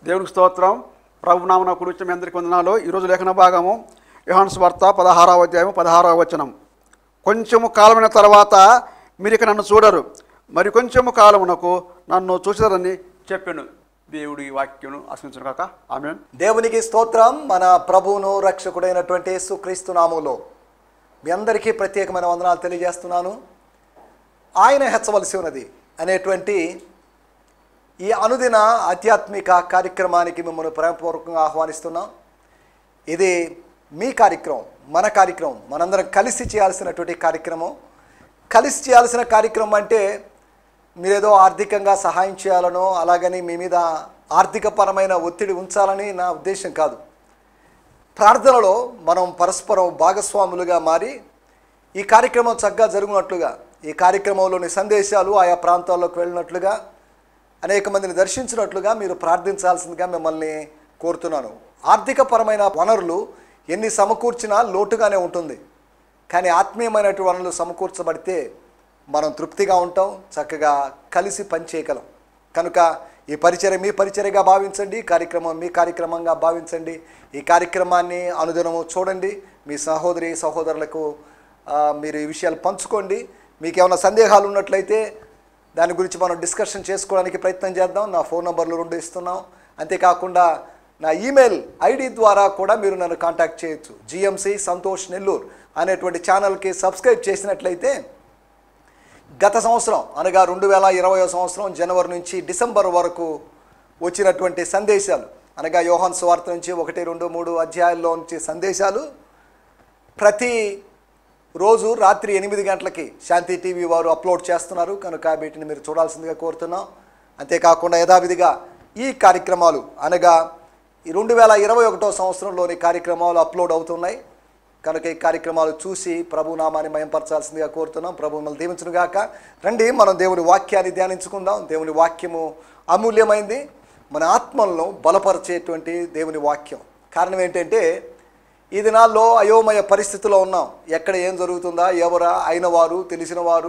దేవునికి స్తోత్రం ప్రభు నామన కురిచి మీ అందరికీ వందనాలు ఈరోజు లేఖన భాగము యోహాన్స్ వార్త పదహారవ అధ్యాయం పదహారవ వచనం కొంచెము కాలమైన తర్వాత మీరు ఇక నన్ను చూడరు మరి కొంచెము కాలమునకు నన్ను చూసారని చెప్పాను దేవుడి వాక్యను ఆశించను కాక ఆమె దేవునికి స్తోత్రం మన ప్రభువును రక్షకుడైనటువంటి యేసుక్రీస్తు నామంలో మీ అందరికీ ప్రత్యేకమైన వందనాలు తెలియజేస్తున్నాను ఆయన హెచ్చవలసి ఉన్నది అనేటువంటి ఈ అనుదిన ఆధ్యాత్మిక కార్యక్రమానికి మిమ్మల్ని ప్రేమపూర్వకంగా ఆహ్వానిస్తున్నాం ఇది మీ కార్యక్రమం మన కార్యక్రమం మనందరం కలిసి చేయాల్సినటువంటి కార్యక్రమం కలిసి చేయాల్సిన కార్యక్రమం అంటే మీరేదో ఆర్థికంగా సహాయం చేయాలనో అలాగని మీ మీద ఆర్థికపరమైన ఒత్తిడి ఉంచాలని నా ఉద్దేశం కాదు ప్రార్థనలో మనం పరస్పరం భాగస్వాములుగా మారి ఈ కార్యక్రమం చక్కగా జరుగునట్లుగా ఈ కార్యక్రమంలోని సందేశాలు ఆయా ప్రాంతాల్లోకి వెళ్ళినట్లుగా అనేక మందిని దర్శించినట్లుగా మీరు ప్రార్థించాల్సిందిగా మిమ్మల్ని కోరుతున్నాను ఆర్థికపరమైన వనరులు ఎన్ని సమకూర్చినా లోటుగానే ఉంటుంది కానీ ఆత్మీయమైనటువంటి వనరులు సమకూర్చబడితే మనం తృప్తిగా ఉంటాం చక్కగా కలిసి పనిచేయగలం కనుక ఈ పరిచర్య మీ పరిచర్యగా భావించండి ఈ కార్యక్రమం మీ కార్యక్రమంగా భావించండి ఈ కార్యక్రమాన్ని అనుదినము చూడండి మీ సహోదరి సహోదరులకు ఆ, మీరు ఈ విషయాలు పంచుకోండి మీకు ఏమైనా సందేహాలు ఉన్నట్లయితే దాని గురించి మనం డిస్కషన్ చేసుకోవడానికి ప్రయత్నం చేద్దాం నా ఫోన్ నంబర్లు రెండు ఇస్తున్నాం అంతేకాకుండా నా ఈమెయిల్ ఐడి ద్వారా కూడా మీరు నన్ను కాంటాక్ట్ చేయొచ్చు జిఎంసి సంతోష్ నెల్లూరు అనేటువంటి ఛానల్కి సబ్స్క్రైబ్ చేసినట్లయితే గత సంవత్సరం అనగా రెండు వేల ఇరవై సంవత్సరం జనవరి నుంచి డిసెంబర్ వరకు వచ్చినటువంటి సందేశాలు అనగా యోహాన్ సువార్త నుంచి ఒకటి రెండు మూడు అధ్యాయాల్లో నుంచి సందేశాలు ప్రతి రోజు రాత్రి ఎనిమిది గంటలకి శాంతి టీవీ వారు అప్లోడ్ చేస్తున్నారు కనుక వీటిని మీరు చూడాల్సిందిగా కోరుతున్నాం అంతేకాకుండా యథావిధిగా ఈ కార్యక్రమాలు అనగా ఈ రెండు వేల ఇరవై ఒకటో సంవత్సరంలోని కార్యక్రమాలు అప్లోడ్ అవుతున్నాయి కనుక ఈ కార్యక్రమాలు చూసి ప్రభు నామాన్ని మయంపరచాల్సిందిగా కోరుతున్నాం ప్రభు మిమ్మల్ని దీవించును గాక రండి మనం దేవుని వాక్యాన్ని ధ్యానించుకుందాం దేవుని వాక్యము అమూల్యమైంది మన ఆత్మలను బలపరిచేటువంటి దేవుని వాక్యం కారణం ఏంటంటే ఈ దినాల్లో అయోమయ పరిస్థితిలో ఉన్నాం ఎక్కడ ఏం జరుగుతుందా ఎవరా అయిన వారు తెలిసిన వారు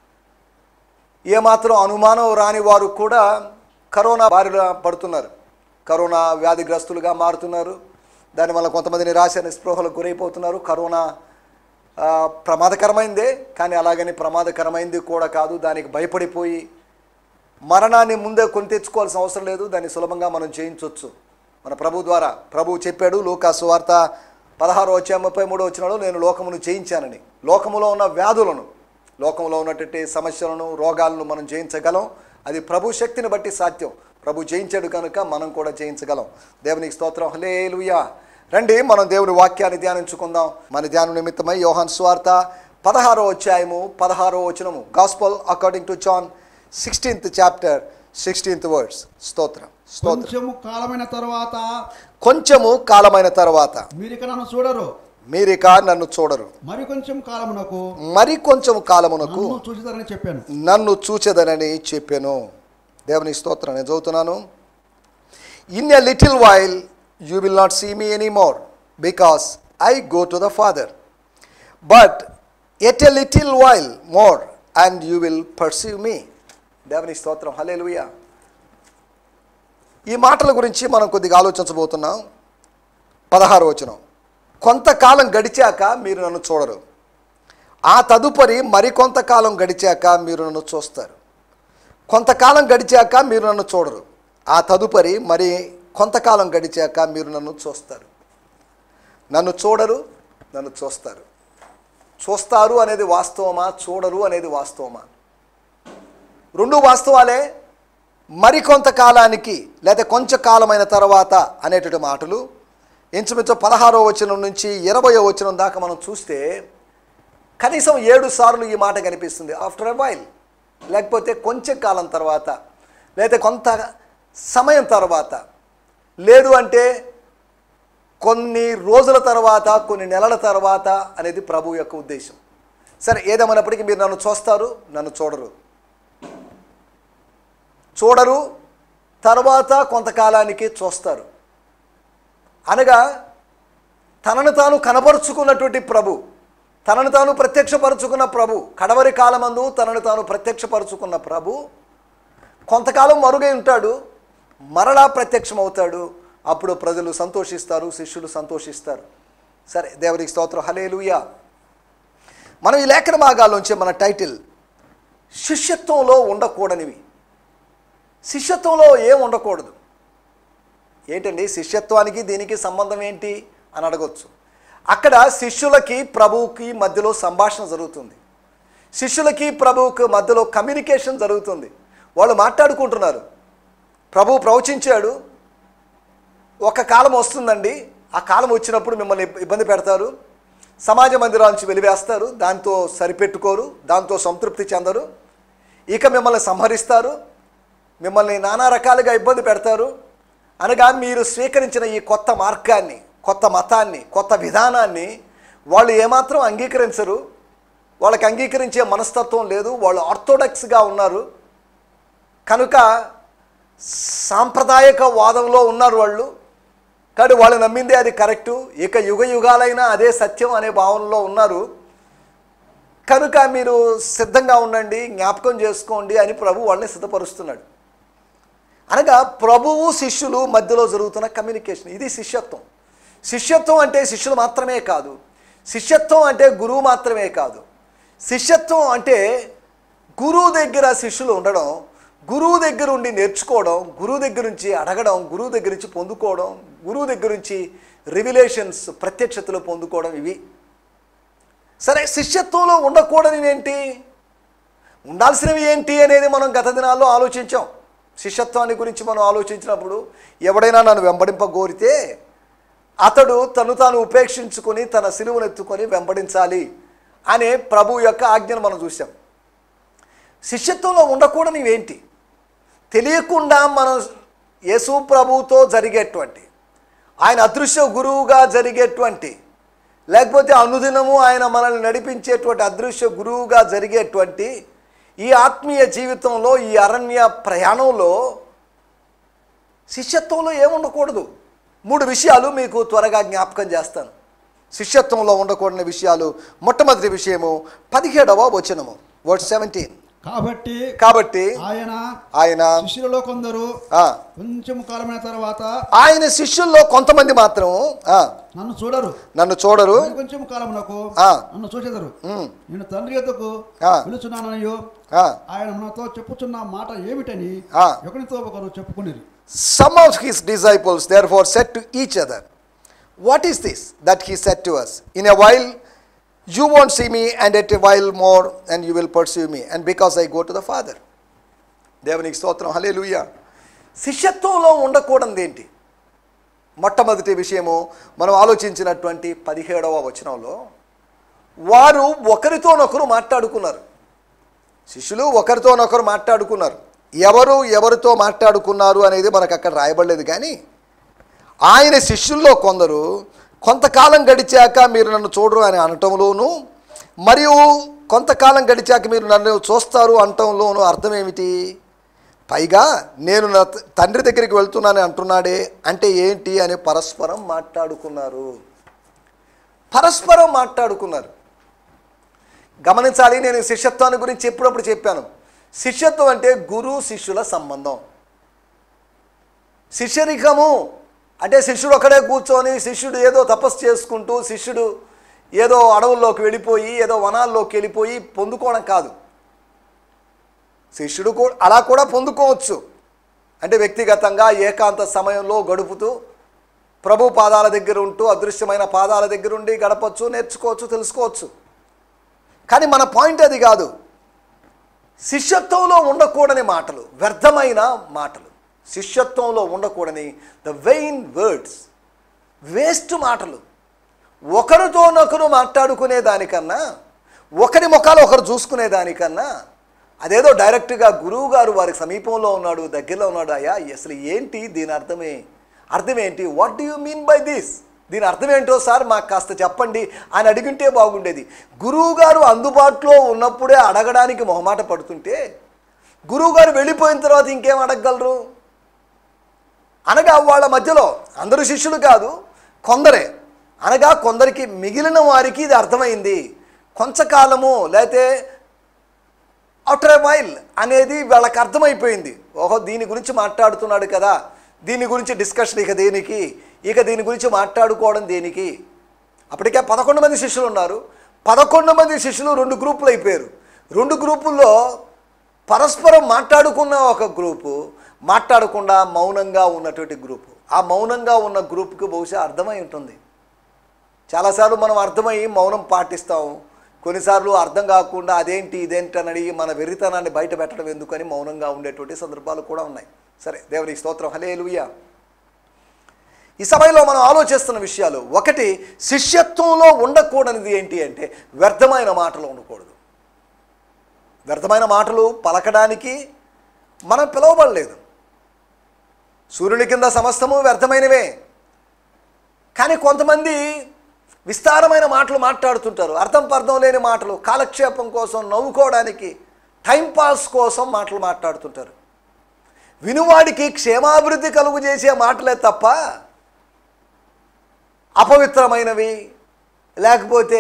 ఏమాత్రం అనుమానం రాని వారు కూడా కరోనా బారిన పడుతున్నారు కరోనా వ్యాధిగ్రస్తులుగా మారుతున్నారు దానివల్ల కొంతమంది నిరాశ నిస్పృహలకు గురైపోతున్నారు కరోనా ఆ, ప్రమాదకరమైందే కానీ అలాగని ప్రమాదకరమైంది కూడా కాదు దానికి భయపడిపోయి మరణాన్ని ముందే కొని తెచ్చుకోవాల్సిన అవసరం లేదు దాన్ని సులభంగా మనం జయించవచ్చు మన ప్రభు ద్వారా ప్రభు చెప్పాడు లూకా సువార్త పదహారు వచ్చే ముప్పై మూడు వచ్చినాడు నేను లోకమును జయించానని లోకములో ఉన్న వ్యాధులను లోకంలో ఉన్నటువంటి సమస్యలను రోగాలను మనం జయించగలం అది ప్రభు శక్తిని బట్టి సాధ్యం ప్రభు జయించాడు కనుక మనం కూడా జయించగలం దేవునికి స్తోత్రం హలేలుయా రండి మనం దేవుని వాక్యాన్ని ధ్యానించుకుందాం మన ధ్యానం నిమిత్తమై యోహాన్ స్వార్త పదహారో అధ్యాయము పదహారో వచనము gospel according to John sixteenth chapter sixteenth words స్తోత్రం స్తోత్రం కొంచెము కాలమైన తర్వాత కొంచెము కాలమైన తర్వాత మీరు ఇక నన్ను చూడరు మీరిక నన్ను చూడరు మరి కొంచెం కాలమునకు మరి కొంచెం కాలమునకు నన్ను చూసిదారని చెప్పాను నన్ను చూచెదనని చెప్పాను దేవుని స్తోత్రం నేను చదువుతున్నాను in a little while you will not see me any more because I go to the Father but at a little while more and you will perceive me దేవుని స్తోత్రం హలే ఈ మాటల గురించి మనం కొద్దిగా ఆలోచించబోతున్నాం పదహారు వచనం కొంతకాలం గడిచాక మీరు నన్ను చూడరు ఆ తదుపరి మరికొంతకాలం గడిచాక మీరు నన్ను చూస్తారు కొంతకాలం గడిచాక మీరు నన్ను చూడరు ఆ తదుపరి మరి కొంతకాలం గడిచాక మీరు నన్ను చూస్తారు నన్ను చూడరు నన్ను చూస్తారు చూస్తారు అనేది వాస్తవమా చూడరు అనేది వాస్తవమా రెండు వాస్తవాలే మరికొంతకాలానికి లేదా కొంచెం కాలమైన తర్వాత అనేటువంటి మాటలు ఇంచుమించు పదహారో వచనం నుంచి ఇరవయో వచనం దాకా మనం చూస్తే కనీసం ఏడు సార్లు ఈ మాట కనిపిస్తుంది ఆఫ్టర్ ఎ వైల్ లేకపోతే కొంచెం కాలం తర్వాత లేదా కొంత సమయం తర్వాత లేదు అంటే కొన్ని రోజుల తర్వాత కొన్ని నెలల తర్వాత అనేది ప్రభు యొక్క ఉద్దేశం సరే ఏదేమైనప్పటికీ మీరు నన్ను చూస్తారు నన్ను చూడరు చూడరు తర్వాత కొంతకాలానికి చూస్తారు అనగా తనను తాను కనపరుచుకున్నటువంటి ప్రభు తనను తాను ప్రత్యక్షపరుచుకున్న ప్రభు కడవరి కాలమందు తనను తాను ప్రత్యక్షపరుచుకున్న ప్రభు కొంతకాలం మరుగై ఉంటాడు మరలా ప్రత్యక్షమవుతాడు అప్పుడు ప్రజలు సంతోషిస్తారు శిష్యులు సంతోషిస్తారు సరే దేవునికి స్తోత్రం హలేలుయా మనం ఈ లేఖన భాగాల్లోంచి మన టైటిల్ శిష్యత్వంలో ఉండకూడనివి శిష్యత్వంలో ఏం ఉండకూడదు ఏంటండి శిష్యత్వానికి దీనికి సంబంధం ఏంటి అని అడగొచ్చు అక్కడ శిష్యులకి ప్రభువుకి మధ్యలో సంభాషణ జరుగుతుంది శిష్యులకి ప్రభువుకి మధ్యలో కమ్యూనికేషన్ జరుగుతుంది వాళ్ళు మాట్లాడుకుంటున్నారు ప్రభు ప్రవచించాడు ఒక కాలం వస్తుందండి ఆ కాలం వచ్చినప్పుడు మిమ్మల్ని ఇబ్బ- ఇబ్బంది పెడతారు సమాజ మందిరాల నుంచి వెలివేస్తారు దాంతో సరిపెట్టుకోరు దాంతో సంతృప్తి చెందరు ఇక మిమ్మల్ని సంహరిస్తారు మిమ్మల్ని నానా రకాలుగా ఇబ్బంది పెడతారు అనగా మీరు స్వీకరించిన ఈ కొత్త మార్గాన్ని కొత్త మతాన్ని కొత్త విధానాన్ని వాళ్ళు ఏమాత్రం అంగీకరించరు వాళ్ళకి అంగీకరించే మనస్తత్వం లేదు వాళ్ళు ఆర్థోడాక్స్గా ఉన్నారు కనుక సాంప్రదాయక వాదంలో ఉన్నారు వాళ్ళు కానీ వాళ్ళు నమ్మిందే అది కరెక్టు ఇక యుగ యుగాలైనా అదే సత్యం అనే భావనలో ఉన్నారు కనుక మీరు సిద్ధంగా ఉండండి జ్ఞాపకం చేసుకోండి అని ప్రభు వాళ్ళని సిద్ధపరుస్తున్నాడు అనగా ప్రభువు శిష్యులు మధ్యలో జరుగుతున్న కమ్యూనికేషన్ ఇది శిష్యత్వం శిష్యత్వం అంటే శిష్యులు మాత్రమే కాదు శిష్యత్వం అంటే గురువు మాత్రమే కాదు శిష్యత్వం అంటే గురువు దగ్గర శిష్యులు ఉండడం గురువు దగ్గర ఉండి నేర్చుకోవడం గురువు దగ్గర నుంచి అడగడం గురువు దగ్గర నుంచి పొందుకోవడం గురువు దగ్గర నుంచి రివిలేషన్స్ ప్రత్యక్షతలు పొందుకోవడం ఇవి సరే శిష్యత్వంలో ఉండకూడనివి ఏంటి ఉండాల్సినవి ఏంటి అనేది మనం గత దినాల్లో ఆలోచించాం శిష్యత్వాన్ని గురించి మనం ఆలోచించినప్పుడు ఎవడైనా నన్ను వెంబడింపగోరితే అతడు తను తాను ఉపేక్షించుకొని తన సిలువను ఎత్తుకొని వెంబడించాలి అనే ప్రభు యొక్క ఆజ్ఞను మనం చూసాం శిష్యత్వంలో ఉండకూడనివి ఏంటి తెలియకుండా మనం యేసు ప్రభువుతో జరిగేటువంటి ఆయన అదృశ్య గురువుగా జరిగేటువంటి లేకపోతే అనుదినము ఆయన మనల్ని నడిపించేటువంటి అదృశ్య గురువుగా జరిగేటువంటి ఈ ఆత్మీయ జీవితంలో ఈ అరణ్య ప్రయాణంలో శిష్యత్వంలో ఏముండకూడదు మూడు విషయాలు మీకు త్వరగా జ్ఞాపకం చేస్తాను శిష్యత్వంలో ఉండకూడని విషయాలు మొట్టమొదటి విషయము పదిహేడవ వచనము వర్డ్ సెవెంటీన్ కాబట్టి కాబట్టి ఆయన ఆయన శిష్యులలో కొందరు ఆ, కొంచెం కాలమైన తర్వాత ఆయన శిష్యుల్లో కొంతమంది మాత్రం ఆ, నన్ను చూడరు నన్ను చూడరు మరి కొంచెం కాలమునకు ఆ. నన్ను చూచెదరు ఉమ్, నేను తండ్రి ఎద్దకు ఆ. పిలుచున్నానయ్యో ఆ. ఆయన నాతో చెప్పుచున్న మాట ఏమిటని ఆ. ఒకరితో ఒకరు చెప్పుకునేది Some of his disciples therefore said to each other, What is this that he said to us? In a while you won't see me, and at a while more, and you will pursue me, and because I go to the Father. దేవునికి స్తోత్రం హల్లెలూయా శిష్యత్వంలో ఉండకూడదు ఏంటి మొట్టమొదటి విషయము మనం ఆలోచించినటువంటి పదిహేడవ వచనంలో వారు ఒకరితోనొకరు మాట్లాడుకున్నారు శిష్యులు ఒకరితోనొకరు మాట్లాడుకున్నారు ఎవరు ఎవరితో మాట్లాడుకున్నారు అనేది మనకు అక్కడ రాయబడలేదు కానీ ఆయన శిష్యుల్లో కొందరు కొంతకాలం గడిచాక మీరు నన్ను చూడరు అని అనటంలోను మరియు కొంతకాలం గడిచాక మీరు నన్ను చూస్తారు అనటంలోను అర్థం ఏమిటి పైగా నేను నా త- తండ్రి దగ్గరికి వెళ్తున్నానని అంటున్నాడే అంటే ఏంటి అని పరస్పరం మాట్లాడుకున్నారు పరస్పరం మాట్లాడుకున్నారు గమనించాలి నేను శిష్యత్వాన్ని గురించి ఎప్పుడప్పుడు చెప్పాను శిష్యత్వం అంటే గురు శిష్యుల సంబంధం శిష్యరికము అంటే శిష్యుడు ఒకడే కూర్చొని శిష్యుడు ఏదో తపస్సు చేసుకుంటూ శిష్యుడు ఏదో అడవుల్లోకి వెళ్ళిపోయి ఏదో వనాల్లోకి వెళ్ళిపోయి పొందుకోవడం కాదు శిష్యుడు కూడా అలా కూడా పొందుకోవచ్చు అంటే వ్యక్తిగతంగా ఏకాంత సమయంలో గడుపుతూ ప్రభు పాదాల దగ్గర ఉంటూ అదృశ్యమైన పాదాల దగ్గర ఉండి గడపచ్చు నేర్చుకోవచ్చు తెలుసుకోవచ్చు కానీ మన పాయింట్ అది కాదు శిష్యత్వంలో ఉండకూడని మాటలు వ్యర్థమైన మాటలు శిష్యత్వంలో ఉండకూడని ద వెయిన్ వర్డ్స్ వేస్ట్ మాటలు ఒకరితోనొకరు మాట్లాడుకునే దానికన్నా ఒకరి ముఖాలు ఒకరు చూసుకునే దానికన్నా అదేదో డైరెక్ట్గా గురువు గారు వారికి సమీపంలో ఉన్నాడు దగ్గరలో ఉన్నాడు అయ్యా అసలు ఏంటి దీని అర్థమే అర్థం ఏంటి what do you mean by this దీని అర్థం ఏంటో సార్ మాకు కాస్త చెప్పండి అని అడిగింటే బాగుండేది గురువు గారు అందుబాటులో ఉన్నప్పుడే అడగడానికి మొహమాట పడుతుంటే గురువు గారు వెళ్ళిపోయిన తర్వాత ఇంకేం అడగగలరు అనగా వాళ్ళ మధ్యలో అందరూ శిష్యులు కాదు కొందరే అనగా కొందరికి మిగిలిన వారికి ఇది అర్థమైంది కొంతకాలము లేతే ఆఫ్టర్ ఎ వైల్ అనేది వాళ్ళకి అర్థమైపోయింది ఓహో దీని గురించి మాట్లాడుతున్నాడు కదా దీని గురించి డిస్కషన్ ఇక దేనికి ఇక దీని గురించి మాట్లాడుకోవడం దేనికి అప్పటికే పదకొండు మంది శిష్యులు ఉన్నారు పదకొండు మంది శిష్యులు రెండు గ్రూపులు అయిపోయారు రెండు గ్రూపుల్లో పరస్పరం మాట్లాడుకున్న ఒక గ్రూపు మాట్లాడకుండా మౌనంగా ఉన్నటువంటి గ్రూపు ఆ మౌనంగా ఉన్న గ్రూప్కి బహుశా అర్థమై ఉంటుంది చాలాసార్లు మనం అర్థమై మౌనం పాటిస్తాం కొన్నిసార్లు అర్థం కాకుండా అదేంటి ఇదేంటి అని అడిగి మన వెర్రితనాన్ని బయట పెట్టడం ఎందుకని మౌనంగా ఉండేటువంటి సందర్భాలు కూడా ఉన్నాయి సరే దేవునికి స్తోత్రం హలే ఈ సమయంలో మనం ఆలోచిస్తున్న విషయాలు ఒకటి శిష్యత్వంలో ఉండకూడనిది ఏంటి అంటే వ్యర్థమైన మాటలు ఉండకూడదు వ్యర్థమైన మాటలు పలకడానికి మనం పిలువబడలేదు సూర్యుని కింద సమస్తము వ్యర్థమైనవే కానీ కొంతమంది విస్తారమైన మాటలు మాట్లాడుతుంటారు అర్థం పర్థం లేని మాటలు కాలక్షేపం కోసం నవ్వుకోవడానికి టైంపాస్ కోసం మాటలు మాట్లాడుతుంటారు వినువాడికి క్షేమాభివృద్ధి కలుగు చేసే మాటలే తప్ప అపవిత్రమైనవి లేకపోతే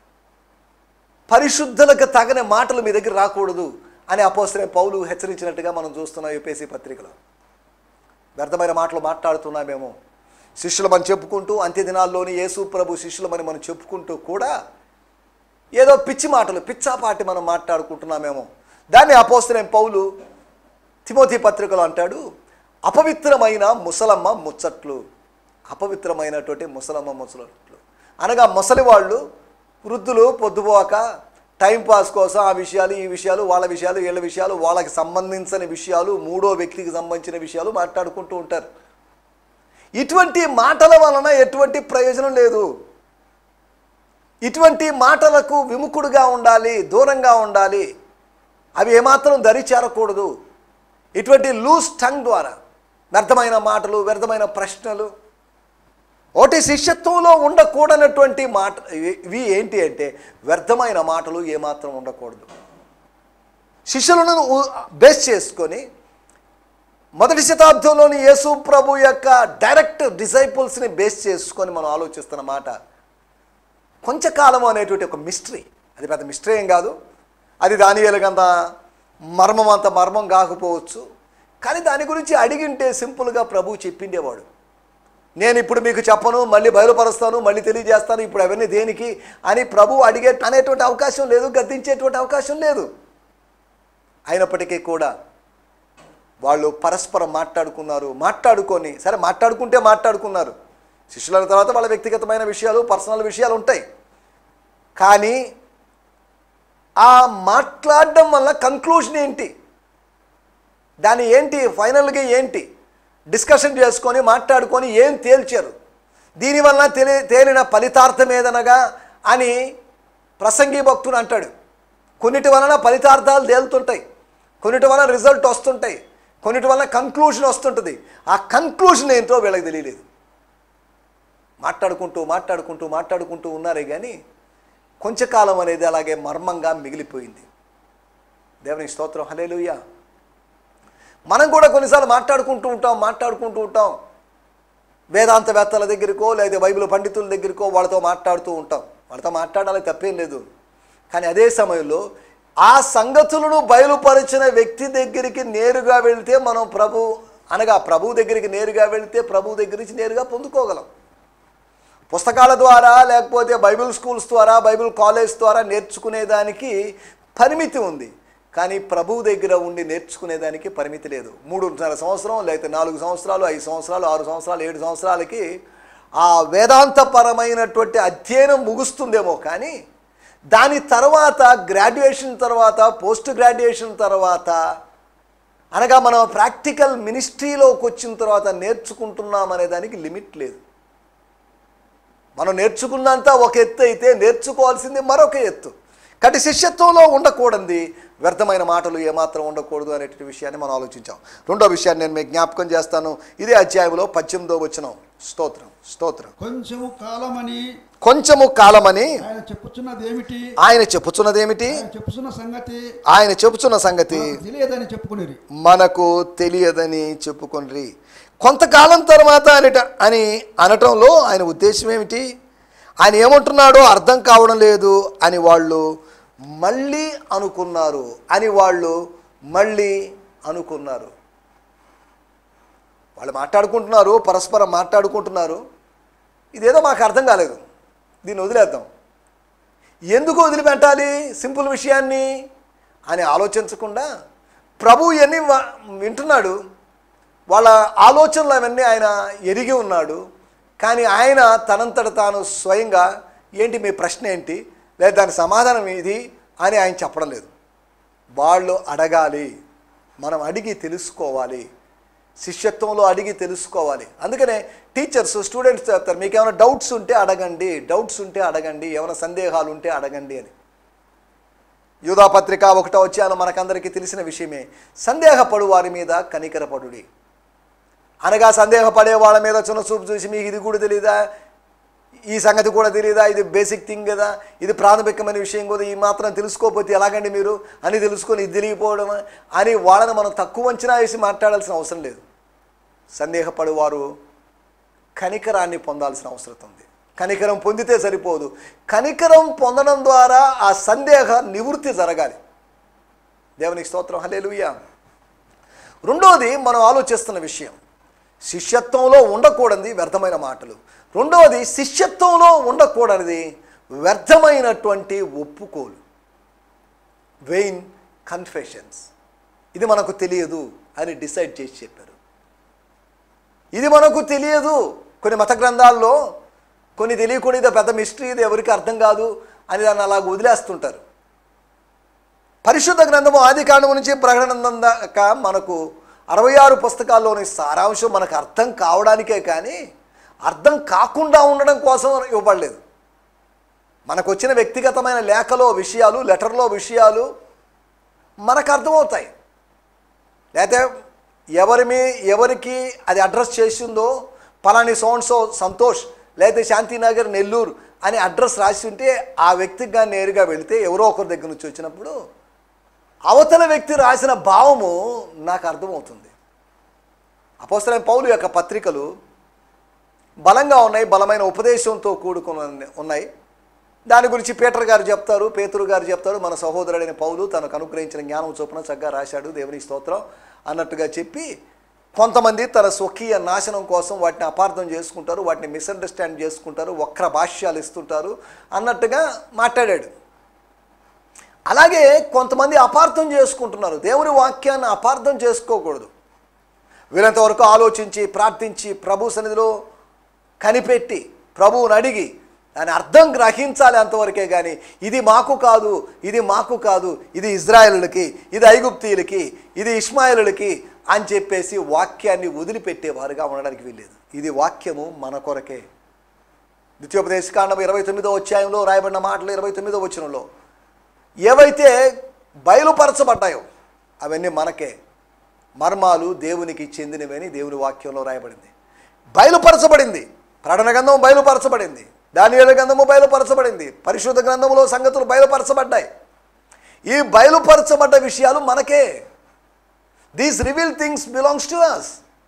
పరిశుద్ధులకు తగని మాటలు మీ దగ్గర రాకూడదు అని అపోసరే పౌలు హెచ్చరించినట్టుగా మనం చూస్తున్నాం యూపీఎస్సీ పత్రికలో వ్యర్థమైన మాటలు మాట్లాడుతున్నామేమో శిష్యులమని చెప్పుకుంటూ అంత్య దినాల్లోని యేసు ప్రభు శిష్యులమని మనం చెప్పుకుంటూ కూడా ఏదో పిచ్చి మాటలు పిచ్చాపాటి మనం మాట్లాడుకుంటున్నామేమో దాన్ని అపోస్తలేం పౌలు తిమోతి పత్రికలో అంటాడు అపవిత్రమైన ముసలమ్మ ముచ్చట్లు అపవిత్రమైనటువంటి ముసలమ్మ ముసలట్లు అనగా ముసలి వాళ్ళు వృద్ధులు పొద్దుపోక టైంపాస్ కోసం ఆ విషయాలు ఈ విషయాలు వాళ్ళ విషయాలు వీళ్ళ విషయాలు వాళ్ళకి సంబంధించిన విషయాలు మూడో వ్యక్తికి సంబంధించిన విషయాలు మాట్లాడుకుంటూ ఉంటారు ఇటువంటి మాటల వలన ఎటువంటి ప్రయోజనం లేదు ఇటువంటి మాటలకు విముఖుడుగా ఉండాలి దూరంగా ఉండాలి అవి ఏమాత్రం దరి చేరకూడదు ఇటువంటి లూజ్ టంగ్ ద్వారా వ్యర్థమైన మాటలు వ్యర్థమైన ప్రశ్నలు ఒకటి శిష్యత్వంలో ఉండకూడనటువంటి మాట ఇవి ఏంటి అంటే వ్యర్థమైన మాటలు ఏమాత్రం ఉండకూడదు శిష్యులను ఉ- బేస్ చేసుకొని మొదటి శతాబ్దంలోని యేసు ప్రభు యొక్క డైరెక్ట్ డిసైపుల్స్ని బేస్ చేసుకొని మనం ఆలోచిస్తున్న మాట కొంచెంకాలం అనేటువంటి ఒక మిస్టరీ అది పెద్ద మిస్టరీ ఏం కాదు అది దాని ఎలాగంత మర్మం అంత మర్మం కాకపోవచ్చు కానీ దాని గురించి అడిగింటే సింపుల్గా ప్రభు చెప్పిండేవాడు నేను ఇప్పుడు మీకు చెప్పను మళ్ళీ బయలుపరుస్తాను మళ్ళీ తెలియజేస్తాను ఇప్పుడు అవన్నీ దేనికి అని ప్రభు అడిగే అనేటువంటి అవకాశం లేదు గద్దించేటువంటి అవకాశం లేదు అయినప్పటికీ కూడా వాళ్ళు పరస్పరం మాట్లాడుకున్నారు మాట్లాడుకొని సరే మాట్లాడుకుంటే మాట్లాడుకున్నారు శిష్యుల తర్వాత వాళ్ళ వ్యక్తిగతమైన విషయాలు పర్సనల్ విషయాలు ఉంటాయి కానీ ఆ మాట్లాడడం వల్ల కంక్లూజన్ ఏంటి దాని ఏంటి ఫైనల్గా ఏంటి డిస్కషన్ చేసుకొని మాట్లాడుకొని ఏం తేల్చారు దీనివల్ల తెలి తేలిన ఫలితార్థం ఏదనగా అని ప్రసంగి భక్తుడు అంటాడు కొన్నిటి వలన ఫలితార్థాలు తేలుతుంటాయి కొన్నిటి వలన రిజల్ట్ వస్తుంటాయి కొన్నిటి వలన కంక్లూజన్ వస్తుంటుంది ఆ కంక్లూజన్ ఏంటో వీళ్ళకి తెలియలేదు మాట్లాడుకుంటూ మాట్లాడుకుంటూ మాట్లాడుకుంటూ ఉన్నారే కానీ కొంచెంకాలం అనేది అలాగే మర్మంగా మిగిలిపోయింది దేవుని స్తోత్రం హలేలుయ్యా మనం కూడా కొన్నిసార్లు మాట్లాడుకుంటూ ఉంటాం మాట్లాడుకుంటూ ఉంటాం వేదాంతవేత్తల దగ్గరికో లేదా బైబిల్ పండితుల దగ్గరికో వాళ్ళతో మాట్లాడుతూ ఉంటాం వాళ్ళతో మాట్లాడాలి తప్పేం లేదు కానీ అదే సమయంలో ఆ సంగతులను బయలుపరిచిన వ్యక్తి దగ్గరికి నేరుగా వెళితే మనం ప్రభు అనగా ప్రభు దగ్గరికి నేరుగా వెళితే ప్రభు దగ్గర నుంచి నేరుగా పొందుకోగలం పుస్తకాల ద్వారా లేకపోతే బైబిల్ స్కూల్స్ ద్వారా బైబిల్ కాలేజ్ ద్వారా నేర్చుకునేదానికి పరిమితి ఉంది కానీ ప్రభువు దగ్గర ఉండి నేర్చుకునేదానికి పరిమితి లేదు మూడున్నర సంవత్సరం లేకపోతే నాలుగు సంవత్సరాలు ఐదు సంవత్సరాలు ఆరు సంవత్సరాలు ఏడు సంవత్సరాలకి ఆ వేదాంతపరమైనటువంటి అధ్యయనం ముగుస్తుందేమో కానీ దాని తర్వాత గ్రాడ్యుయేషన్ తర్వాత పోస్ట్ గ్రాడ్యుయేషన్ తర్వాత అనగా మనం ప్రాక్టికల్ మినిస్ట్రీలోకి వచ్చిన తర్వాత నేర్చుకుంటున్నాం అనే దానికి లిమిట్ లేదు మనం నేర్చుకున్నంత ఒక ఎత్తు అయితే నేర్చుకోవాల్సింది మరొక ఎత్తు కాబట్టి శిష్యత్వంలో ఉండకూడదు వ్యర్థమైన మాటలు ఏమాత్రం ఉండకూడదు అనేటువంటి విషయాన్ని మనం ఆలోచించాం రెండో విషయాన్ని నేను మీకు జ్ఞాపకం చేస్తాను ఇదే అధ్యాయంలో పద్దెనిమిదో వచ్చిన స్తోత్రం స్తోత్రం కొంచెము కాలమని కొంచెము కాలమని ఆయన చెప్పుచున్నది ఏమిటి ఆయన చెప్పుచున్నదేమిటి ఆయన చెప్పుచున్న సంగతి ఆయన చెప్పుచున్న సంగతి నాకు తెలియదని చెప్పుకునేది మనకు తెలియదని చెప్పుకొనిరి కొంతకాలం తర్వాత అనట అని అనటంలో ఆయన ఉద్దేశం ఏమిటి ఆయన ఏమంటున్నాడో అర్థం కావడం లేదు అని వాళ్ళు మళ్ళీ అనుకున్నారు అని వాళ్ళు మళ్ళీ అనుకున్నారు వాళ్ళు మాట్లాడుకుంటున్నారు పరస్పరం మాట్లాడుకుంటున్నారు ఇదేదో మాకు అర్థం కాలేదు దీన్ని వదిలేద్దాం ఎందుకు వదిలిపెట్టాలి సింపుల్ విషయాన్ని అని ఆలోచించకుండా ప్రభు ఇవన్నీ వ- వింటున్నాడు వాళ్ళ ఆలోచనలు అవన్నీ ఆయన ఎరిగి ఉన్నాడు కానీ ఆయన తనంతట తాను స్వయంగా ఏంటి మీ ప్రశ్న ఏంటి లేదా దాని సమాధానం ఇది అని ఆయన చెప్పడం లేదు వాళ్ళు అడగాలి మనం అడిగి తెలుసుకోవాలి శిష్యత్వంలో అడిగి తెలుసుకోవాలి అందుకనే టీచర్స్ స్టూడెంట్స్ చెప్తారు మీకు ఏమైనా డౌట్స్ ఉంటే అడగండి డౌట్స్ ఉంటే అడగండి ఏమైనా సందేహాలు ఉంటే అడగండి అని యూధాపత్రిక ఒకటో వచ్చాను మనకందరికీ తెలిసిన విషయమే సందేహపడు వారి మీద కనికరపడుడి అనగా సందేహపడే వాళ్ళ మీద చిన్న చూపు చూసి మీకు ఇది కూడా తెలియదా ఈ సంగతి కూడా తెలియదా ఇది బేసిక్ థింగ్ కదా ఇది ప్రాథమికమైన విషయం కదా ఈ మాత్రం తెలుసుకోకపోతే ఎలాగండి మీరు అని తెలుసుకొని ఇది తెలియకపోవడం అని వాళ్ళని మనం తక్కువ అంచనా వేసి మాట్లాడాల్సిన అవసరం లేదు సందేహపడు వారు కనికరాన్ని పొందాల్సిన అవసరం ఉంది కనికరం పొందితే సరిపోదు కనికరం పొందడం ద్వారా ఆ సందేహ నివృత్తి జరగాలి దేవునికి స్తోత్రం హల్లెలూయా రెండోది మనం ఆలోచిస్తున్న విషయం శిష్యత్వంలో ఉండకూడనిది వ్యర్థమైన మాటలు రెండవది శిష్యత్వంలో ఉండకూడనిది వ్యర్థమైనటువంటి ఒప్పుకోలు వెయిన్ కన్ఫెషన్స్ ఇది మనకు తెలియదు అని డిసైడ్ చేసి చెప్పారు ఇది మనకు తెలియదు కొన్ని మత గ్రంథాల్లో కొన్ని తెలియకుండా ఇది పెద్ద మిస్టరీ ఇది ఎవరికి అర్థం కాదు అని దాన్ని అలాగ వదిలేస్తుంటారు పరిశుద్ధ గ్రంథము ఆది కాండము నుంచి ప్రకటన దాకా మనకు అరవై ఆరు పుస్తకాల్లోని సారాంశం మనకు అర్థం కావడానికే కానీ అర్థం కాకుండా ఉండడం కోసం ఇవ్వబడలేదు మనకు వచ్చిన వ్యక్తిగతమైన లేఖలో విషయాలు లెటర్లో విషయాలు మనకు అర్థమవుతాయి లేకపోతే ఎవరి మీ ఎవరికి అది అడ్రస్ చేసిందో పలాని సోన్సో సంతోష్ లేకపోతే శాంతినగర్ నెల్లూరు అని అడ్రస్ రాసి ఉంటే ఆ వ్యక్తికి కానీ నేరుగా వెళితే ఎవరో ఒకరి దగ్గర నుంచి వచ్చినప్పుడు అవతల వ్యక్తి రాసిన భావము నాకు అర్థమవుతుంది అపోస్తలైన పౌలు యొక్క పత్రికలు బలంగా ఉన్నాయి బలమైన ఉపదేశంతో కూడుకుని ఉన్నాయి దాని గురించి పీటర్ గారు చెప్తారు పేతురు గారు చెప్తారు మన సహోదరుడైన పౌలు తనకు అనుగ్రహించిన జ్ఞానం చొప్పున చక్కగా రాశాడు దేవుని స్తోత్రం అన్నట్టుగా చెప్పి కొంతమంది తన స్వకీయ నాశనం కోసం వాటిని అపార్థం చేసుకుంటారు వాటిని మిస్అండర్స్టాండ్ చేసుకుంటారు వక్ర భాష్యాలు ఇస్తుంటారు అన్నట్టుగా మాట్లాడాడు అలాగే కొంతమంది అపార్థం చేసుకుంటున్నారు దేవుని వాక్యాన్ని అపార్థం చేసుకోకూడదు వీళ్ళంత వరకు ఆలోచించి ప్రార్థించి ప్రభు సన్నిధిలో కనిపెట్టి ప్రభువుని అడిగి దాని అర్థం గ్రహించాలి అంతవరకే కానీ ఇది మాకు కాదు ఇది మాకు కాదు ఇది ఇజ్రాయేలులకి ఇది ఐగుప్తీయులకి ఇది ఇస్మాయిలులకి అని చెప్పేసి వాక్యాన్ని వదిలిపెట్టేవారుగా ఉండడానికి వీల్లేదు ఇది వాక్యము మన కొరకే ద్వితీయోపదేశకాండం ఇరవై తొమ్మిదో అధ్యాయంలో రాయబడిన మాటలు ఇరవై తొమ్మిదో వచనంలో ఏవైతే బయలుపరచబడ్డాయో అవన్నీ మనకే మర్మాలు దేవునికి చెందినవని దేవుని వాక్యంలో రాయబడింది బయలుపరచబడింది ప్రకటన గ్రంథం బయలుపరచబడింది దానియేల గ్రంథము బయలుపరచబడింది పరిశుద్ధ గ్రంథములో సంగతులు బయలుపరచబడ్డాయి ఈ బయలుపరచబడ్డ విషయాలు మనకే these reveal things belongs to us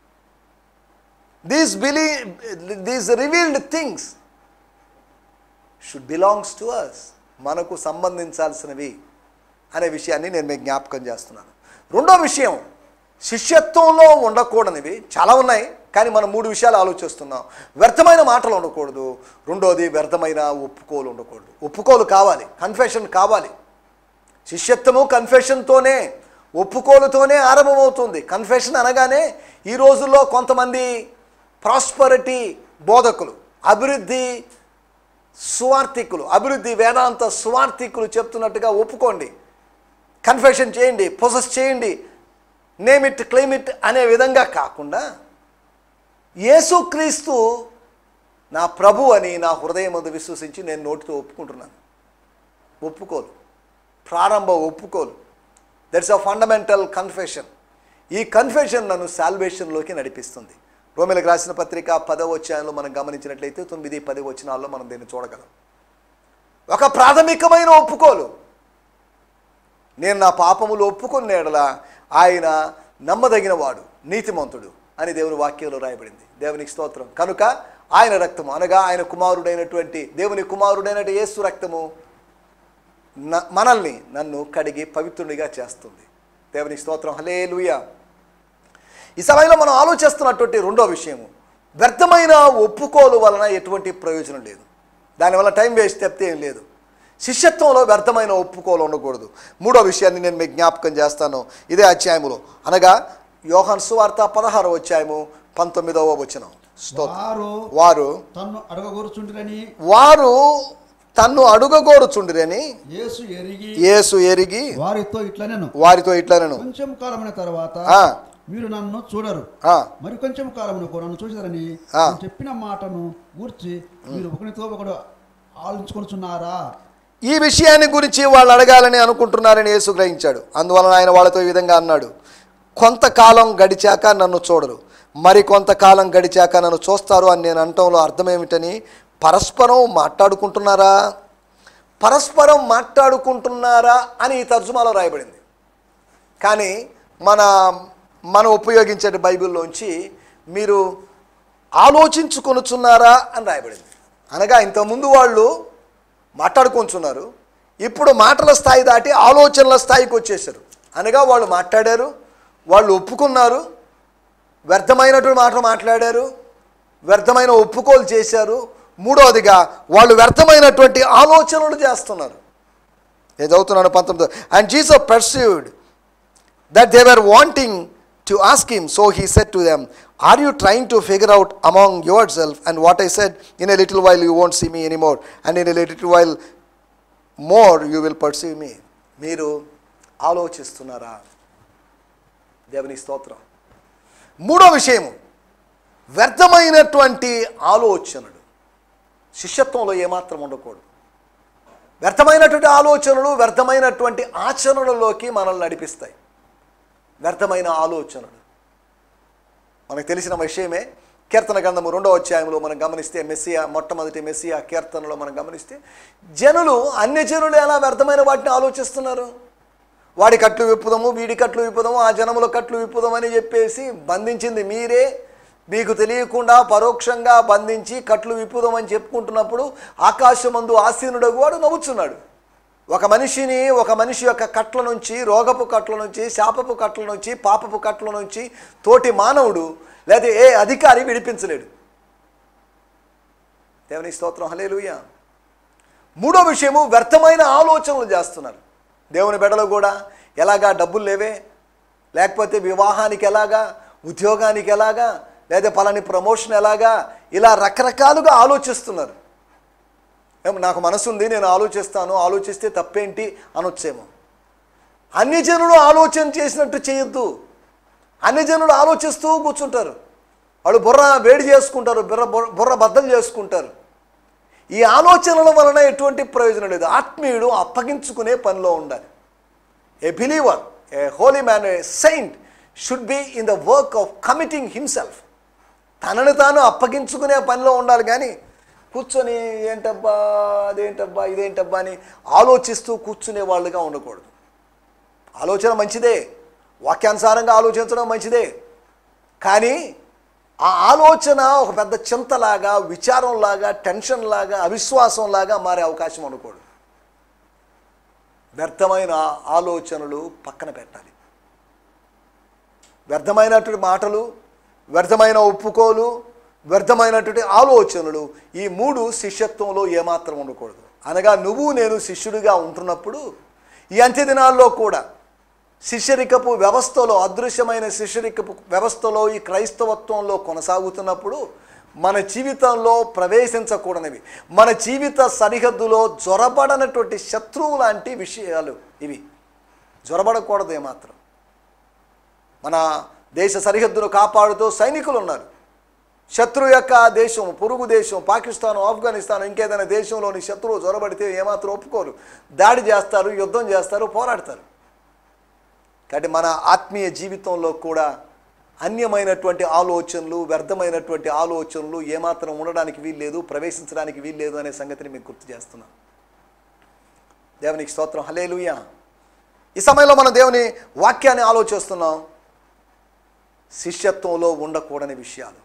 these బిలీ these revealed things should belongs to us మనకు సంబంధించాల్సినవి అనే విషయాన్ని నేను మీకు జ్ఞాపకం చేస్తున్నాను రెండో విషయం శిష్యత్వంలో ఉండకూడనివి చాలా ఉన్నాయి కానీ మనం మూడు విషయాలు ఆలోచిస్తున్నాం వ్యర్థమైన మాటలు ఉండకూడదు రెండోది వ్యర్థమైన ఒప్పుకోలు ఉండకూడదు ఒప్పుకోలు కావాలి కన్ఫెషన్ కావాలి శిష్యత్వము కన్ఫెషన్తోనే ఒప్పుకోలుతోనే ఆరంభమవుతుంది కన్ఫెషన్ అనగానే ఈ రోజుల్లో కొంతమంది ప్రాస్పరిటీ బోధకులు అభివృద్ధి సువార్థికులు అభివృద్ధి వేదాంత సువార్థికులు చెప్తున్నట్టుగా ఒప్పుకోండి కన్ఫెషన్ చేయండి పొసెస్ చేయండి నేమ్ ఇట్ క్లెయిమ్ ఇట్ అనే విధంగా కాకుండా యేసుక్రీస్తు నా ప్రభు అని నా హృదయం ముందు విశ్వసించి నేను నోటితో ఒప్పుకుంటున్నాను ఒప్పుకోలు ప్రారంభ ఒప్పుకోలు దట్స్ అ ఫండమెంటల్ కన్ఫెషన్ ఈ కన్ఫెషన్ నన్ను సాల్వేషన్లోకి నడిపిస్తుంది రోమిలకు రాసిన పత్రిక పదవ వచ్చాయంలో మనం గమనించినట్లయితే తొమ్మిది పది వచనాల్లో మనం దీన్ని చూడగలం ఒక ప్రాథమికమైన ఒప్పుకోలు నేను నా పాపములు ఒప్పుకున్న ఎడల ఆయన నమ్మదగినవాడు నీతిమంతుడు అని దేవుని వాక్యంలో రాయబడింది దేవునికి స్తోత్రం కనుక ఆయన రక్తము అనగా ఆయన కుమారుడైనటువంటి దేవుని కుమారుడైనటువంటి యేసు రక్తము న- మనల్ని నన్ను కడిగి పవిత్రునిగా చేస్తుంది దేవునికి స్తోత్రం హలే ఈ సమయంలో మనం ఆలోచిస్తున్నటువంటి రెండో విషయము వ్యర్థమైన ఒప్పుకోలు వలన ఎటువంటి ప్రయోజనం లేదు దానివల్ల టైం వేస్ట్ చెప్తే ఏం లేదు శిష్యత్వంలో వ్యర్థమైన ఒప్పుకోలు ఉండకూడదు మూడో విషయాన్ని నేను మీకు జ్ఞాపకం చేస్తాను ఇదే అధ్యాయములో అనగా యోహన్ సువార్త పదహారో అధ్యాయము పంతొమ్మిదవ వచనం స్తోత్రం వారు వారు తన్ను అడగగోరుచుండిరని వారు తన్ను అడుగగోరుచుండిరని యేసు ఎరిగి యేసు ఎరిగి వారితో ఇట్లా నేను వారితో ఇట్లనను కొంచెం కాలమైన తర్వాత ఆ. మీరు నన్ను చూడరు ఆ, మరి కొంచెం కాలమునకు నన్ను చూసారని ఆ. నేను చెప్పిన మాటను గూర్చి మీరు ఒకరితో ఒకడు ఆలోచించుకొనుచున్నారా ఈ విషయాన్ని గురించి వాళ్ళు అడగాలని అనుకుంటున్నారని యేసు గ్రహించాడు అందువలన ఆయన వాళ్ళతో ఈ విధంగా అన్నాడు కొంతకాలం గడిచాక నన్ను చూడరు మరి కొంతకాలం గడిచాక నన్ను చూస్తారు అని నేను అనటంలో అర్థం ఏమిటని పరస్పరం మాట్లాడుకుంటున్నారా పరస్పరం మాట్లాడుకుంటున్నారా అని ఈ తర్జుమాలో రాయబడింది కానీ మన మనం ఉపయోగించే బైబిల్లోంచి మీరు ఆలోచించుకొనుచున్నారా అని రాయబడింది అనగా ఇంతకుముందు వాళ్ళు మాట్లాడుకొంచున్నారు ఇప్పుడు మాటల స్థాయి దాటి ఆలోచనల స్థాయికి వచ్చేసారు అనగా వాళ్ళు మాట్లాడారు వాళ్ళు ఒప్పుకున్నారు వ్యర్థమైనటువంటి మాటలు మాట్లాడారు వ్యర్థమైన ఒప్పుకోలు చేశారు మూడవదిగా వాళ్ళు వ్యర్థమైనటువంటి ఆలోచనలు చేస్తున్నారు నేను చదువుతున్నాను పంతొమ్మిది and Jesus perceived that they were wanting to ask him. So he said to them, Are you trying to figure out among yourself? And what I said, in a little while you won't see me anymore, and in a little while more you will perceive me. మీరు ఆలోచిస్తున్నారా దేవుని స్తోత్రం మూడో విషయము వ్యర్థమైనటువంటి ఆలోచనలు శిష్యత్వంలో ఏమాత్రం ఉండకూడదు వ్యర్థమైనటువంటి ఆలోచనలు వ్యర్థమైనటువంటి ఆచరణలోకి మనల్ని నడిపిస్తాయి వ్యర్థమైన ఆలోచనలు మనకు తెలిసిన విషయమే కీర్తన గ్రంథము రెండో అధ్యాయంలో మనం గమనిస్తే మెస్సియా మొట్టమొదటి మెస్సియా కీర్తనలో మనం గమనిస్తే జనులు అన్ని జనులు ఎలా వ్యర్థమైన వాటిని ఆలోచిస్తున్నారు వాడి కట్లు విప్పుదము వీడి కట్లు విప్పుదము ఆ జనముల కట్లు విప్పుదాం అని చెప్పేసి బంధించింది మీరే మీకు తెలియకుండా పరోక్షంగా బంధించి కట్లు విప్పుదామని చెప్పుకుంటున్నప్పుడు ఆకాశమందు ఆసీనుడగు వాడు నవ్వుచున్నాడు ఒక మనిషిని ఒక మనిషి యొక్క కట్ల నుంచి రోగపు కట్ల నుంచి శాపపు కట్ల నుంచి పాపపు కట్ల నుంచి తోటి మానవుడు లేదా ఏ అధికారి విడిపించలేడు దేవుని స్తోత్రం హలేలుయ మూడో విషయము వ్యర్థమైన ఆలోచనలు చేస్తున్నారు దేవుని బెడలో కూడా ఎలాగా డబ్బులు లేవే లేకపోతే వివాహానికి ఎలాగా ఉద్యోగానికి ఎలాగా లేదా పలాని ప్రమోషన్ ఎలాగా ఇలా రకరకాలుగా ఆలోచిస్తున్నారు ఏం నాకు మనసు ఉంది నేను ఆలోచిస్తాను ఆలోచిస్తే తప్పేంటి అనొచ్చేమో అన్ని జనులు ఆలోచన చేసినట్టు చేయొద్దు అన్ని జనులు ఆలోచిస్తూ కూర్చుంటారు వాళ్ళు బుర్ర వేడి చేసుకుంటారు బుర్ర బుర్ర- బుర్ర బద్దలు చేసుకుంటారు ఈ ఆలోచనల వలన ఎటువంటి ప్రయోజనం లేదు ఆత్మీయుడు అప్పగించుకునే పనిలో ఉండాలి a believer a holy man a saint should be in the work of committing himself తనని తాను అప్పగించుకునే పనిలో ఉండాలి కానీ కూర్చొని ఏంటబ్బా అదేంటబ్బా ఇదేంటబ్బా అని ఆలోచిస్తూ కూర్చునే వాళ్ళుగా ఉండకూడదు ఆలోచన మంచిదే వాక్యానుసారంగా ఆలోచించడం మంచిదే కానీ ఆ ఆలోచన ఒక పెద్ద చింతలాగా విచారంలాగా టెన్షన్లాగా అవిశ్వాసంలాగా మారే అవకాశం ఉండకూడదు వ్యర్థమైన ఆలోచనలు పక్కన పెట్టాలి వ్యర్థమైనటువంటి మాటలు వ్యర్థమైన ఒప్పుకోలు వ్యర్థమైనటువంటి ఆలోచనలు ఈ మూడు శిష్యత్వంలో ఏమాత్రం ఉండకూడదు అనగా నువ్వు నేను శిష్యుడిగా ఉంటున్నప్పుడు ఈ అంత్య దినాల్లో కూడా శిష్యరికపు వ్యవస్థలో అదృశ్యమైన శిష్యరికపు వ్యవస్థలో ఈ క్రైస్తవత్వంలో కొనసాగుతున్నప్పుడు మన జీవితంలో ప్రవేశించకూడనివి మన జీవిత సరిహద్దులో జ్వరబడనటువంటి శత్రువు లాంటి విషయాలు ఇవి జ్వరబడకూడదు ఏమాత్రం మన దేశ సరిహద్దును కాపాడుతూ సైనికులు ఉన్నారు శత్రు యొక్క దేశం పొరుగు దేశం పాకిస్తాన్ ఆఫ్ఘనిస్తాన్ ఇంకేదైనా దేశంలోని శత్రువు జ్వరబడితే ఏమాత్రం ఒప్పుకోరు దాడి చేస్తారు యుద్ధం చేస్తారు పోరాడతారు కాబట్టి మన ఆత్మీయ జీవితంలో కూడా అన్యమైనటువంటి ఆలోచనలు వ్యర్థమైనటువంటి ఆలోచనలు ఏమాత్రం ఉండడానికి వీల్లేదు ప్రవేశించడానికి వీల్లేదు అనే సంగతిని మీకు గుర్తు చేస్తున్నాను దేవునికి స్తోత్రం హలేలుయా ఈ సమయంలో మనం దేవుని వాక్యాన్ని ఆలోచిస్తున్నాం శిష్యత్వంలో ఉండకూడని విషయాలు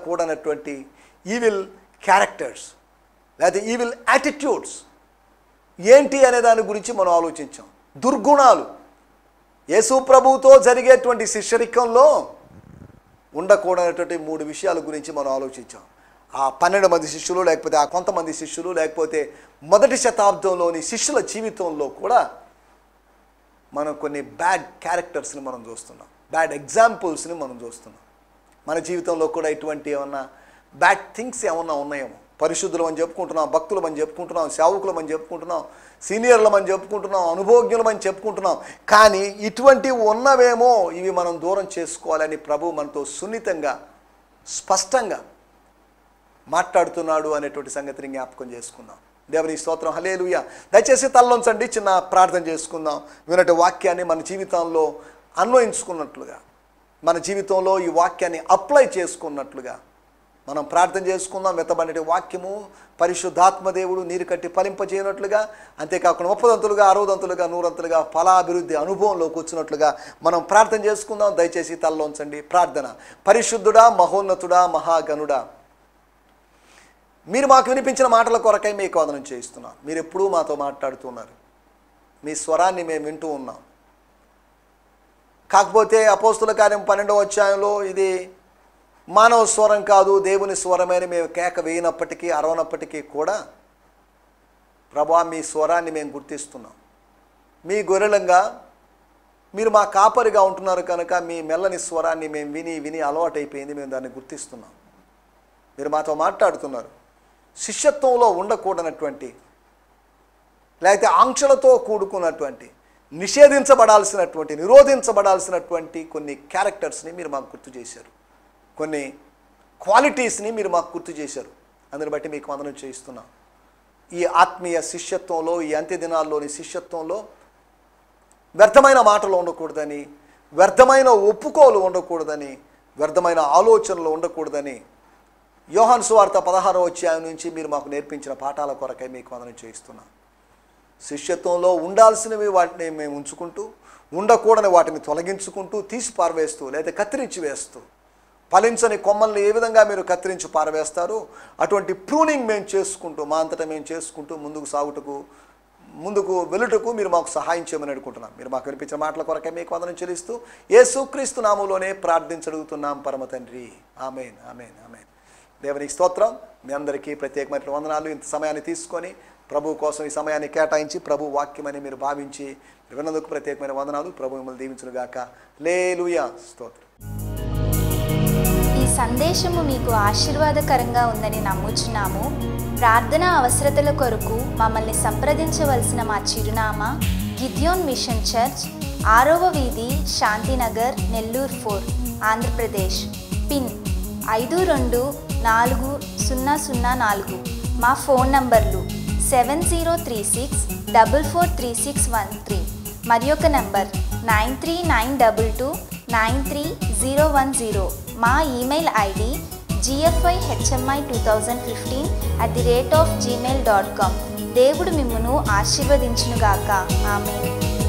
ఉండకూడనటువంటి ఈవిల్ క్యారెక్టర్స్ లేదా ఈవిల్ యాటిట్యూడ్స్ ఏంటి అనే దాని గురించి మనం ఆలోచించాం దుర్గుణాలు యేసు ప్రభువుతో జరిగేటువంటి శిష్యరికంలో ఉండకూడనటువంటి మూడు విషయాల గురించి మనం ఆలోచించాం ఆ పన్నెండు మంది శిష్యులు లేకపోతే ఆ కొంతమంది శిష్యులు లేకపోతే మొదటి శతాబ్దంలోని శిష్యుల జీవితంలో కూడా మనం కొన్ని బ్యాడ్ క్యారెక్టర్స్ని మనం చూస్తున్నాం బ్యాడ్ ఎగ్జాంపుల్స్ని మనం చూస్తున్నాం మన జీవితంలో కూడా ఇటువంటి ఏమన్నా బ్యాడ్ థింగ్స్ ఏమన్నా ఉన్నాయేమో పరిశుద్ధులం అని చెప్పుకుంటున్నాం భక్తులం అని చెప్పుకుంటున్నాం సేవకులం అని చెప్పుకుంటున్నాం సీనియర్లం అని చెప్పుకుంటున్నాం అనుభోగ్యులం అని చెప్పుకుంటున్నాం కానీ ఇటువంటివి ఉన్నవేమో ఇవి మనం దూరం చేసుకోవాలని ప్రభు మనతో సున్నితంగా స్పష్టంగా మాట్లాడుతున్నాడు అనేటువంటి సంగతిని జ్ఞాపకం చేసుకుందాం దేవుని స్తోత్రం హలేలుయ దయచేసి తల్లోంచండి చిన్న ప్రార్థన చేసుకుందాం వినటి వాక్యాన్ని మన జీవితంలో అన్వయించుకున్నట్లుగా మన జీవితంలో ఈ వాక్యాన్ని అప్లై చేసుకున్నట్లుగా మనం ప్రార్థన చేసుకుందాం వెతబడిన వాక్యము పరిశుద్ధాత్మ దేవుడు నీరు కట్టి ఫలింపజేయనట్లుగా అంతేకాకుండా ముప్పదంతులుగా అరవదంతులుగా నూరంతులుగా ఫలాభివృద్ధి అనుభవంలోకి వచ్చినట్లుగా మనం ప్రార్థన చేసుకుందాం దయచేసి తల్లోంచండి ప్రార్థన పరిశుద్ధుడా మహోన్నతుడా మహాగణుడా మీరు మాకు వినిపించిన మాటల కొరకై మీకు వదనం చేయిస్తున్నాం మీరు ఎప్పుడూ మాతో మాట్లాడుతున్నారు మీ స్వరాన్ని మేము వింటూ ఉన్నాం కాకపోతే అపోస్తుల కార్యం పన్నెండవ అధ్యాయంలో ఇది మానవ స్వరం కాదు దేవుని స్వరమే అని మేము కేక వేయనప్పటికీ అరవనప్పటికీ కూడా ప్రభా మీ స్వరాన్ని మేము గుర్తిస్తున్నాం మీ గొర్రెలంగా మీరు మా కాపరిగా ఉంటున్నారు కనుక మీ మెల్లని స్వరాన్ని మేము విని విని అలవాటైపోయింది మేము దాన్ని గుర్తిస్తున్నాం మీరు మాతో మాట్లాడుతున్నారు శిష్యత్వంలో ఉండకూడనటువంటి లేకపోతే ఆంక్షలతో కూడుకున్నటువంటి నిషేధించబడాల్సినటువంటి నిరోధించబడాల్సినటువంటి కొన్ని క్యారెక్టర్స్ని మీరు మాకు గుర్తు చేశారు కొన్ని క్వాలిటీస్ని మీరు మాకు గుర్తు చేశారు అందుని బట్టి మీకు వందనం చేయిస్తున్నాం ఈ ఆత్మీయ శిష్యత్వంలో ఈ అంత్య దినాల్లోని శిష్యత్వంలో వ్యర్థమైన మాటలు ఉండకూడదని వ్యర్థమైన ఒప్పుకోలు ఉండకూడదని వ్యర్థమైన ఆలోచనలు ఉండకూడదని యోహాన్ సువార్త పదహారో అధ్యాయం నుంచి మీరు మాకు నేర్పించిన పాఠాల కొరకై మీకు వందనం చేయిస్తున్నాం శిష్యత్వంలో ఉండాల్సినవి వాటిని మేము ఉంచుకుంటూ ఉండకూడని వాటిని తొలగించుకుంటూ తీసి పారవేస్తూ లేదా కత్తిరించి వేస్తూ ఫలించని కొమ్మల్ని ఏ విధంగా మీరు కత్తిరించి పారవేస్తారో అటువంటి ప్రూనింగ్ మేము చేసుకుంటూ మా అంతటా మేము చేసుకుంటూ ముందుకు సాగుటకు ముందుకు వెలుటకు మీరు మాకు సహాయం చేయమని అడుగుకుంటున్నాం మీరు మాకు వినిపించిన మాటల కొరకే మీకు వందనం చెల్లిస్తూ యేసుక్రీస్తు నామంలోనే ప్రార్థించడుగుతున్నాం పరమ తండ్రి ఆమెన్ ఆమెన్ ఆమెన్ దేవునికి స్తోత్రం మీ అందరికీ ప్రత్యేకమైన వందనాలు ఇంత సమయాన్ని తీసుకొని ప్రభు కోసం ఈ సమయాన్ని కేటాయించి ప్రభు వాక్యమని మీరు భావించి విన్నందుకు ప్రత్యేకమైన వందనాలు ప్రభు మిమ్మల్ని దీవించునుగాక లేలుయా స్తోత్రం ఈ సందేశము మీకు ఆశీర్వాదకరంగా ఉందని నమ్ముచున్నాము ప్రార్థన అవసరతల కొరకు మమ్మల్ని సంప్రదించవలసిన మా చిరునామా గిద్యోన్ మిషన్ చర్చ్ ఆరవ వీధి శాంతినగర్ నెల్లూరు ఫోర్ ఆంధ్రప్రదేశ్ పిన్ ఐదు రెండు నాలుగు సున్నా సున్నా నాలుగు మా ఫోన్ నంబర్లు seven zero three six double four three six one three మరి ఒక number nine three nine double two nine three zero one zero మా email ID GFI HMI two thousand fifteen at the rate of Gmail dot com దేవుడు మిమ్మును ఆశీర్వదించునుగాక ఆమె